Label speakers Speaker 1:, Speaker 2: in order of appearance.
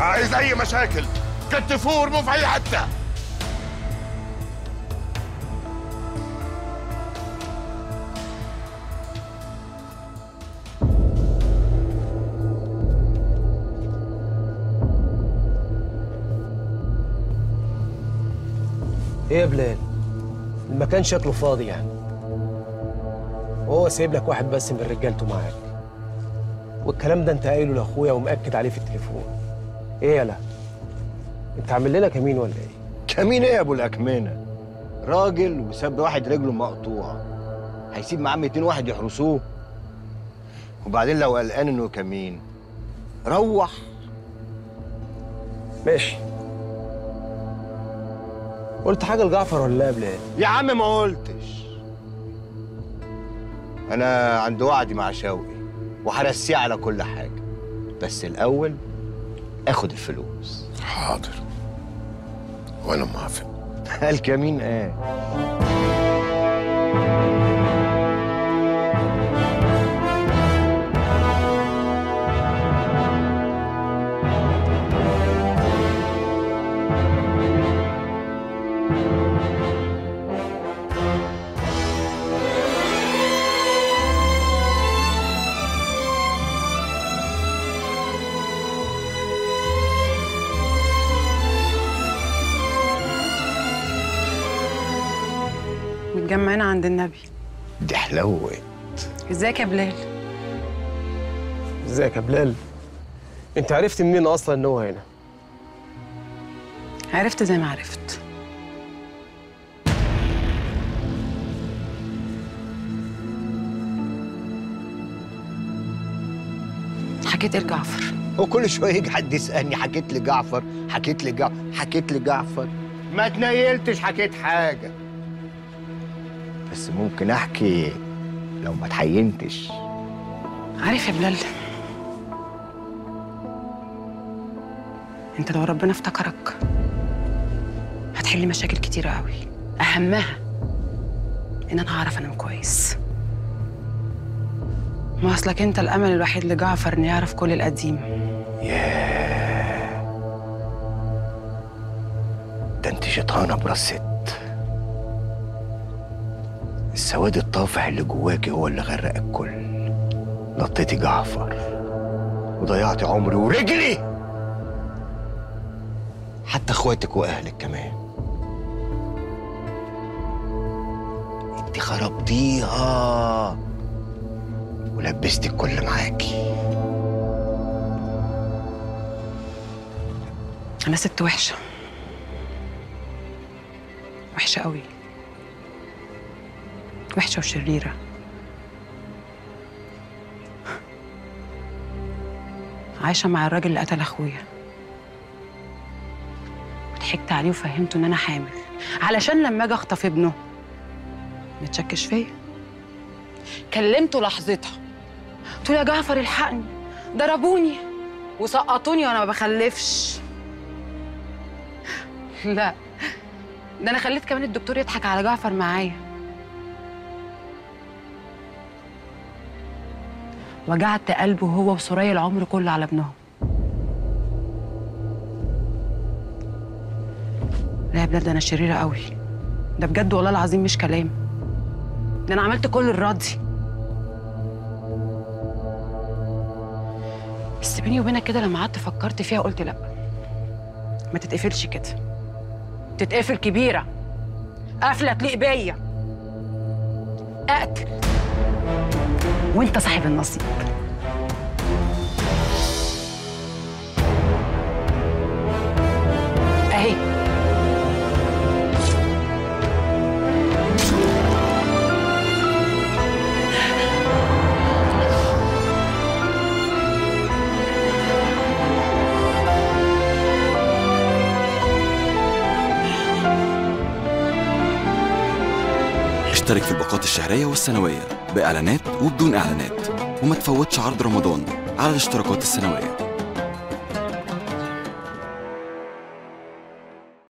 Speaker 1: عايز اي مشاكل كتفوه وارموه في اي حته
Speaker 2: ايه يا بلال المكان شكله فاضي يعني وهو سايب لك واحد بس من رجالته معاك والكلام ده انت قايله لاخويا ومأكد عليه في التليفون ايه يالا انت عامل لنا كمين ولا ايه
Speaker 3: كمين ايه يا ابو الاكمنه راجل وساب واحد رجله مقطوعه هيسيب معاه 200 واحد يحرسوه وبعدين لو قلقان انه كمين روح
Speaker 2: ماشي قلت حاجه لجعفر ولا لا يا بلال
Speaker 3: يا عم ما قلتش انا عند وعدي مع شوقي وهرسيه على كل حاجه بس الاول اخد الفلوس
Speaker 1: حاضر وانا موافق
Speaker 3: الكمين ايه
Speaker 4: متجمعين عند النبي
Speaker 3: دي حلوت
Speaker 4: ازيك يا بلال
Speaker 2: ازيك يا بلال انت عرفت منين اصلا ان هو هنا
Speaker 4: عرفت زي ما عرفت حكيت لجعفر
Speaker 3: وكل شويه يجي حد يسالني حكيت لجعفر حكيت لجعفر حكيت لجعفر ما تنيلتش حكيت حاجه بس ممكن احكي لو ما تحينتش
Speaker 4: عارف يا بلال انت لو ربنا افتكرك هتحل مشاكل كتيرة قوي اهمها ان انا هعرف انام كويس ما اصلك انت الامل الوحيد لجعفر انه يعرف كل القديم
Speaker 3: ده انت شيطانه براس ست السواد الطافح اللي جواكي هو اللي غرق الكل نطيتي جعفر وضيعتي عمري ورجلي حتى اخواتك واهلك كمان انت خربتيها ولبستي الكل معاكي
Speaker 4: انا ست وحشة وحشة قوي وحشة وشريرة عايشة مع الراجل اللي قتل أخويا ضحكت عليه وفهمته إن أنا حامل علشان لما أجي أخطف ابنه ما تشكش فيا كلمته لحظتها قلت له يا جعفر الحقني ضربوني وسقطوني وأنا ما بخلفش لا ده أنا خليت كمان الدكتور يضحك على جعفر معايا وجعت قلبه هو وسوريا العمر كله على ابنهم لا يا بلاد ده انا شريره قوي ده بجد والله العظيم مش كلام ده انا عملت كل الراضي بس بيني وبينك كده لما قعدت فكرت فيها قلت لا ما تتقفلش كده تتقفل كبيره قفله تليق بيا اقتل وانت صاحب النصيب اهي
Speaker 5: اشترك في الباقات الشهرية والسنوية بإعلانات وبدون إعلانات وما تفوتش عرض رمضان على الاشتراكات السنوية